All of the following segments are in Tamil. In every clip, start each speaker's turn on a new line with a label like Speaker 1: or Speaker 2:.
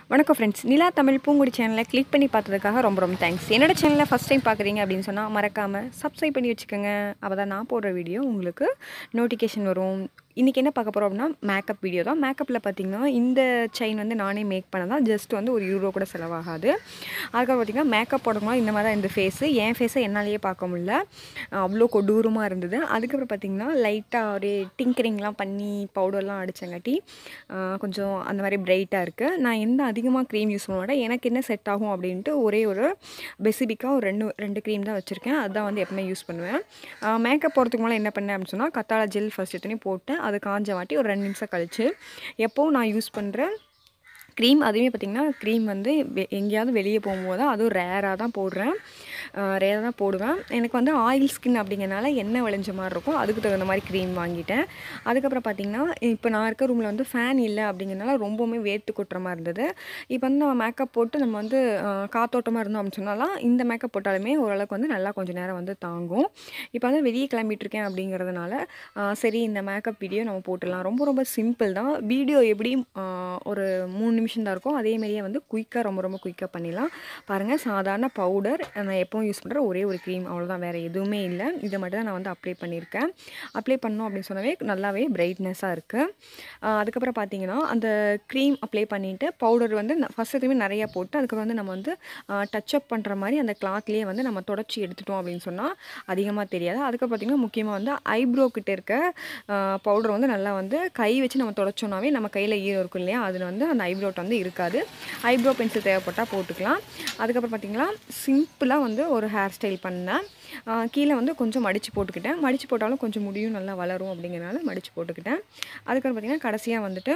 Speaker 1: வணக்கம் ஃப்ரெண்ட்ஸ் நிலா தமிழ் பூங்குடி சேனலை கிளிக் பண்ணி பார்த்ததுக்காக ரொம்ப ரொம்ப தேங்க்ஸ் என்னோட சேனலை ஃபஸ்ட் டைம் பார்க்குறீங்க அப்படின்னு சொன்னால் மறக்காமல் சப்ஸ்கிரைப் பண்ணி வச்சுக்கோங்க அப்போ தான் நான் போடுற வீடியோ உங்களுக்கு நோட்டிஃபிகேஷன் வரும் இன்றைக்கி என்ன பார்க்க போகிறோம் அப்படின்னா மேக்கப் வீடியோ தான் மேக்கப்பில் பார்த்தீங்கன்னா இந்த செயின் வந்து நானே மேக் பண்ணதான் ஜஸ்ட் வந்து ஒரு யூரோ கூட செலவாகாது அதுக்கப்புறம் பார்த்தீங்கன்னா மேக்கப் போடணும் இந்த மாதிரி தான் இந்த ஃபேஸு என் ஃபேஸை என்னாலேயே பார்க்க முடியல அவ்வளோ கொடூரமாக இருந்தது அதுக்கப்புறம் பார்த்தீங்கன்னா லைட்டாக ஒரு டிங்கரிங்லாம் பண்ணி பவுடர்லாம் அடித்தங்காட்டி கொஞ்சம் அந்த மாதிரி பிரைட்டாக இருக்குது நான் எந்த அதிகமாக க்ரீம் யூஸ் பண்ண மாட்டேன் எனக்கு என்ன செட் ஆகும் அப்படின்ட்டு ஒரே ஒரு பெசிபிக்காக ஒரு ரெண்டு ரெண்டு க்ரீம் தான் வச்சுருக்கேன் அதுதான் வந்து எப்பவுமே யூஸ் பண்ணுவேன் மேக்கப் போகிறதுக்கு மேலே என்ன பண்ணேன் அப்படின்னு சொன்னால் கத்தாழை ஜெல் ஃபஸ்ட் எடுத்துனே போட்டேன் அது காஞ்ச வாட்டி ஒரு ரெண்டு நிமிஷம் கழிச்சு எப்போவும் நான் யூஸ் பண்ணுற க்ரீம் அதுவுமே பார்த்திங்கன்னா க்ரீம் வந்து வெ- எங்கேயாவது வெளியே போகும்போது தான் அதுவும் ரேராக தான் போடுறேன் ரேராக தான் போடுவேன் எனக்கு வந்து ஆயில் ஸ்கின் அப்படிங்கிறனால எண்ணெய் விளைஞ்ச மாதிரி இருக்கும் அதுக்கு தகுந்த மாதிரி க்ரீம் வாங்கிட்டேன் அதுக்கப்புறம் பார்த்திங்கன்னா இப்போ நான் இருக்க ரூமில் வந்து ஃபேன் இல்லை அப்படிங்கிறனால ரொம்பவுமே வேர்த்து கொட்டுற மாதிரி இருந்தது இப்போ வந்து நம்ம மேக்கப் போட்டு நம்ம வந்து ஆஹ், காத்தோட்டமாக இருந்தோம் அப்படின்னு சொன்னாலாம் இந்த மேக்கப் போட்டாலுமே ஓரளவுக்கு வந்து நல்லா கொஞ்சம் நேரம் வந்து தாங்கும் இப்போ வந்து வெளியே கிளம்பிட்டு இருக்கேன் அப்படிங்கிறதுனால ஆஹ், சரி இந்த மேக்கப் வீடியோ நம்ம போட்டுடலாம் ரொம்ப ரொம்ப சிம்பிள் தான் வீடியோ எப்படி ஆஹ், ஒரு மூணு நிமிஷம் தான் இருக்கும் அதே மாதிரியே வந்து குயிக்காக ரொம்ப ரொம்ப குயிக்காக பண்ணிடலாம் பாருங்கள் சாதாரண பவுடர் நான் எப்பவும் யூஸ் பண்ணுற ஒரே ஒரு க்ரீம் அவ்வளோதான் வேறு எதுவுமே இல்லை இதை மட்டும் தான் நான் வந்து அப்ளை பண்ணியிருக்கேன் அப்ளை பண்ணோம் அப்படின்னு சொன்னவே நல்லாவே பிரைட்னஸாக இருக்குது அதுக்கப்புறம் பார்த்தீங்கன்னா அந்த க்ரீம் அப்ளை பண்ணிவிட்டு பவுடர் வந்து ஃபஸ்ட் எதுவுமே நிறையா போட்டு அதுக்கப்புறம் வந்து நம்ம வந்து டச் அப் பண்ணுற மாதிரி அந்த கிளாத்லேயே வந்து நம்ம தொடச்சி எடுத்துட்டோம் அப்படின்னு சொன்னால் அதிகமாக தெரியாது அதுக்கப்புறம் பார்த்திங்கன்னா முக்கியமாக வந்து ஐப்ரோ கிட்ட இருக்க பவுடர் வந்து நல்லா வந்து கை வச்சு நம்ம தொடச்சோன்னாவே நம்ம கையில் ஈரம் இருக்கும் இல்லையா அதில் வந்து அந்த ஐப்ரோட் வந்து இருக்காது ஐப்ரோ பென்சில் தேவைப்பட்டால் போட்டுக்கலாம் அதுக்கப்புறம் பார்த்திங்கன்னா சிம்பிளாக வந்து ஒரு ஹேர் ஸ்டைல் பண்ணேன் ஆஹ் கீழே வந்து கொஞ்சம் மடித்து போட்டுக்கிட்டேன் மடித்து போட்டாலும் கொஞ்சம் முடியும் நல்லா வளரும் அப்படிங்கிறனால மடித்து போட்டுக்கிட்டேன் அதுக்கப்புறம் பார்த்திங்கன்னா கடைசியாக வந்துட்டு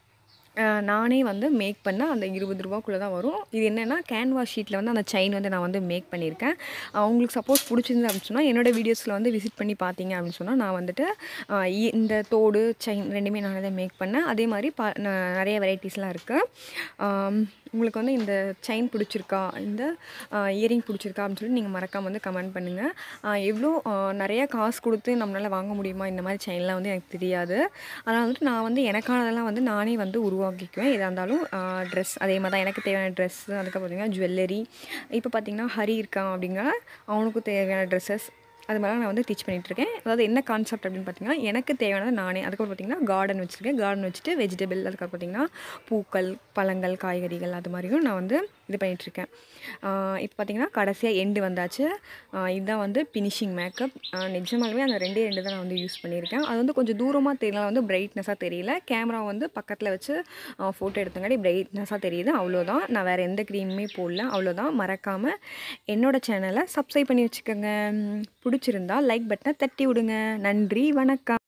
Speaker 1: ஆஹ் நானே வந்து மேக் பண்ண அந்த இருபது ரூபாக்குள்ளே தான் வரும் இது என்னென்னா கேன்வாஸ் ஷீட்டில் வந்து அந்த செயின் வந்து நான் வந்து மேக் பண்ணியிருக்கேன் ஆஹ் உங்களுக்கு சப்போஸ் பிடிச்சிருந்து அப்படின்னு சொன்னால் என்னோடய வீடியோஸில் வந்து விசிட் பண்ணி பார்த்தீங்க அப்படின்னு சொன்னால் நான் வந்துட்டு ஆஹ் இ- இந்த தோடு செயின் ரெண்டுமே நான் தான் மேக் பண்ணேன் அதே மாதிரி பா ந- நிறைய வெரைட்டிஸ்லாம் இருக்குது உங்களுக்கு வந்து இந்த செயின் பிடிச்சிருக்கா இந்த இயரிங் பிடிச்சிருக்கா அப்படின்னு சொல்லி நீங்கள் மறக்காம வந்து கமெண்ட் பண்ணுங்கள் எவ்வளோ ஆஹ் நிறைய காசு கொடுத்து நம்மளால் வாங்க முடியுமா இந்த மாதிரி செயின்லாம் வந்து எனக்கு தெரியாது அதனால் வந்துட்டு நான் வந்து எனக்கானதெல்லாம் வந்து நானே வந்து உருவாக்கிக்குவேன் எதாக இருந்தாலும் ட்ரெஸ் அதே மாதிரி தான் எனக்கு தேவையான ட்ரெஸ் அதுக்கப்புறம் பார்த்தீங்கன்னா ஜுவல்லரி இப்போ பார்த்தீங்கன்னா ஹரி இருக்கான் அப்படிங்கிற அவனுக்கு தேவையான ட்ரெஸ்ஸஸ் அது மாதிரிலாம் நான் வந்து டீச் பண்ணிகிட்ருக்கேன் அதாவது என்ன கான்செப்ட் அப்படின்னு பார்த்தீங்கன்னா எனக்கு தேவையானது நானே அதுக்கப்புறம் பார்த்தீங்கன்னா கார்டன் வச்சுருக்கேன் கார்டன் வச்சுட்டு வெஜிடபிள் அதுக்கப்புறம் பார்த்தீங்கன்னா பூக்கள் பழங்கள் காய்கறிகள் அது மாதிரியும் நான் வந்து இது பண்ணிகிட்ருக்கேன் இப்போ பார்த்தீங்கன்னா கடைசியாக எண்டு வந்தாச்சு ஆஹ் இதுதான் வந்து ஃபினிஷிங் மேக்கப் நிஜமாலுமே அந்த ரெண்டே ரெண்டு தான் நான் வந்து யூஸ் பண்ணியிருக்கேன் அது வந்து கொஞ்சம் தூரமாக தெரியல வந்து பிரைட்னஸாக தெரியல கேமரா வந்து பக்கத்தில் வச்சு ஃபோட்டோ எடுத்தங்காட்டி பிரைட்னஸாக தெரியுது அவ்வளோதான் நான் வேறு எந்த க்ரீமுமே போடல அவ்வளோதான் மறக்காமல் என்னோட சேனலை சப்ஸ்கிரைப் பண்ணி வச்சுக்கோங்க பிடிச்சிருந்தா லைக் பட்டனை தட்டி விடுங்க நன்றி வணக்கம்